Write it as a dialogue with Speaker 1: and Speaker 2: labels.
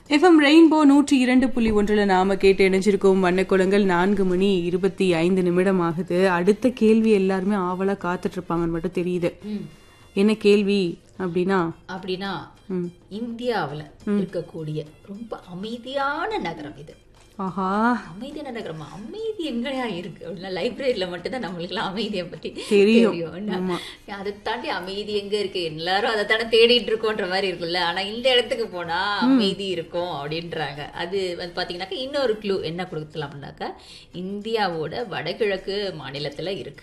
Speaker 1: FM rainbow நூற்றி இரண்டு புள்ளி ஒன்றுல நாம கேட்டு இணைஞ்சிருக்கோம் வண்ணக்குளங்கள் நான்கு மணி இருபத்தி ஐந்து நிமிடம் ஆகுது அடுத்த கேள்வி எல்லாருமே ஆவலா காத்துட்டு இருப்பாங்கன்னு மட்டும் தெரியுது என்ன கேள்வி அப்படின்னா
Speaker 2: அப்படின்னா இந்தியாவுல இருக்கக்கூடிய ரொம்ப அமைதியான நகரம் இது
Speaker 1: ஆஹா
Speaker 2: அமைதியான நகரமா அமைதி எங்கயா இருக்கு அப்படின்னா லைப்ரரியில மட்டும்தான் நம்மளுக்குலாம் அமைதியை பத்தி
Speaker 1: தெரியும்.
Speaker 2: என்ன? அதை தாண்டி அமைதி எங்க இருக்கு எல்லாரும் அதை தானே தேடிட்டு இருக்கோன்ற மாதிரி இருக்குல்ல ஆனா இந்த இடத்துக்கு போனா அமைதி இருக்கும் அப்படின்றாங்க அது வந்து பாத்தீங்கன்னாக்கா இன்னொரு க்ளூ என்ன கொடுக்கலாம் அப்படின்னாக்கா இந்தியாவோட வடகிழக்கு மாநிலத்துல இருக்கு